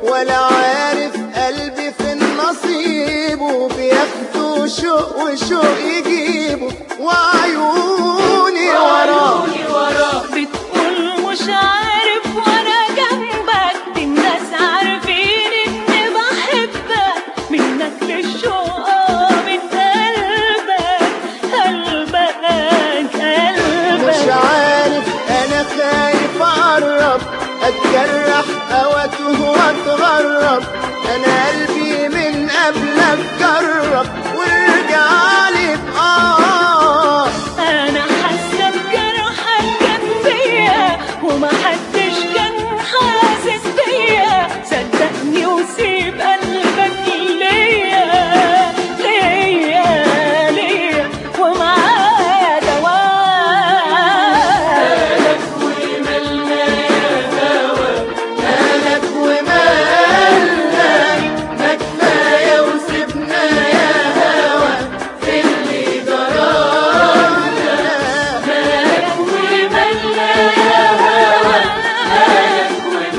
ولا عارف قلبي في النصيب وبياخدوا شوق وشوق يجيبوا وعيوني وراه بتقول مش عارف وانا جنبك دي الناس عارفين اني بحبك منك للشوق من قلبك قلبك مش قلبك عارف انا خايف اقرب اتجرح او اتوه واتغرب انا قلبي من قبلك جرب وارجع لي بآه انا حاسه بجرحك كان فيا وما حدش كان حاسس بيا صدقني وسيب قلبك ليا ليا ليا ومعاه دواء مالك ومالك ما كفايه وسيبنا يا هوا في اللي جرانا مالك ومالنا يا هوا مالك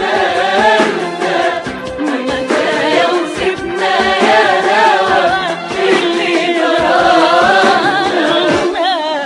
ومالنا ما كفاية وسيبنا يا هوا اللي جرانا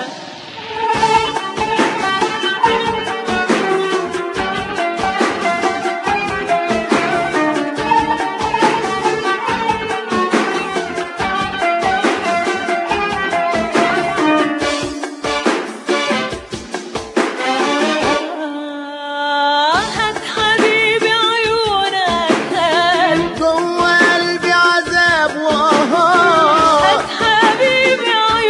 هات حبيبي عيونك هات جوه قلبي عذاب وهار هات حبيبي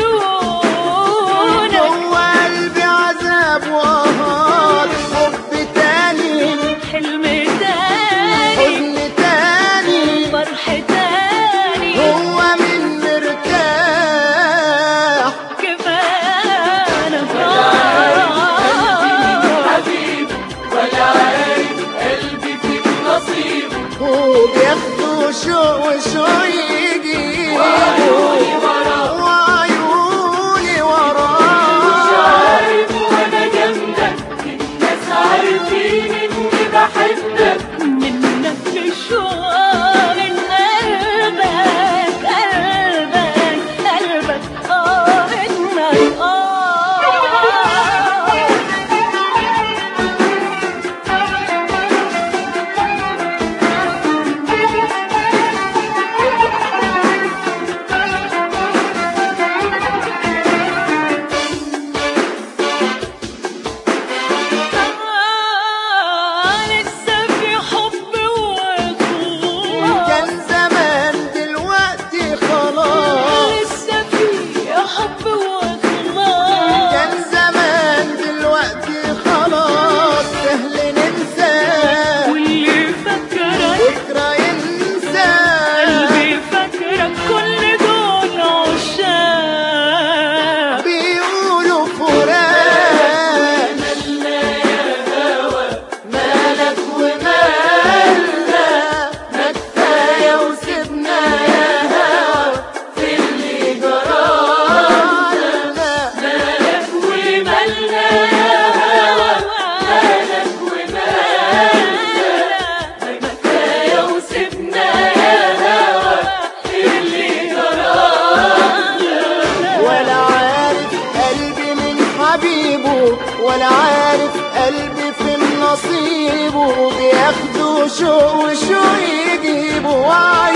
عيونك جوه قلبي عذاب وهار حب تاني حلم تاني حزن تاني فرح تاني هو من مرتاح كفاية أنا وبياخدوا شوق وشوق يجيبوا وعيوني وراه منك للشوق من قلبك قلبك قلبك اه منك آه لسه في حب وطول كان زمان دلوقتي خلاص لسه في حب وخلاص كان زمان دلوقتي خلاص سهل ننسى واللي فكرك بكرة ينسى قلبي فاكرك كل دول عشاق بيقولوا فراق مالك ومالنا ما كفاية وسيبنا يا هوا في اللي جرانا مالك ومالنا يا هوا مالك ومالنا ما كفاية وسيبنا يا هوا اللي جرانا ولا عارف قلبي من حبيبه ولا عارف قلبي في النصيب بياخدوا شوق وشوق يجيبوا وعي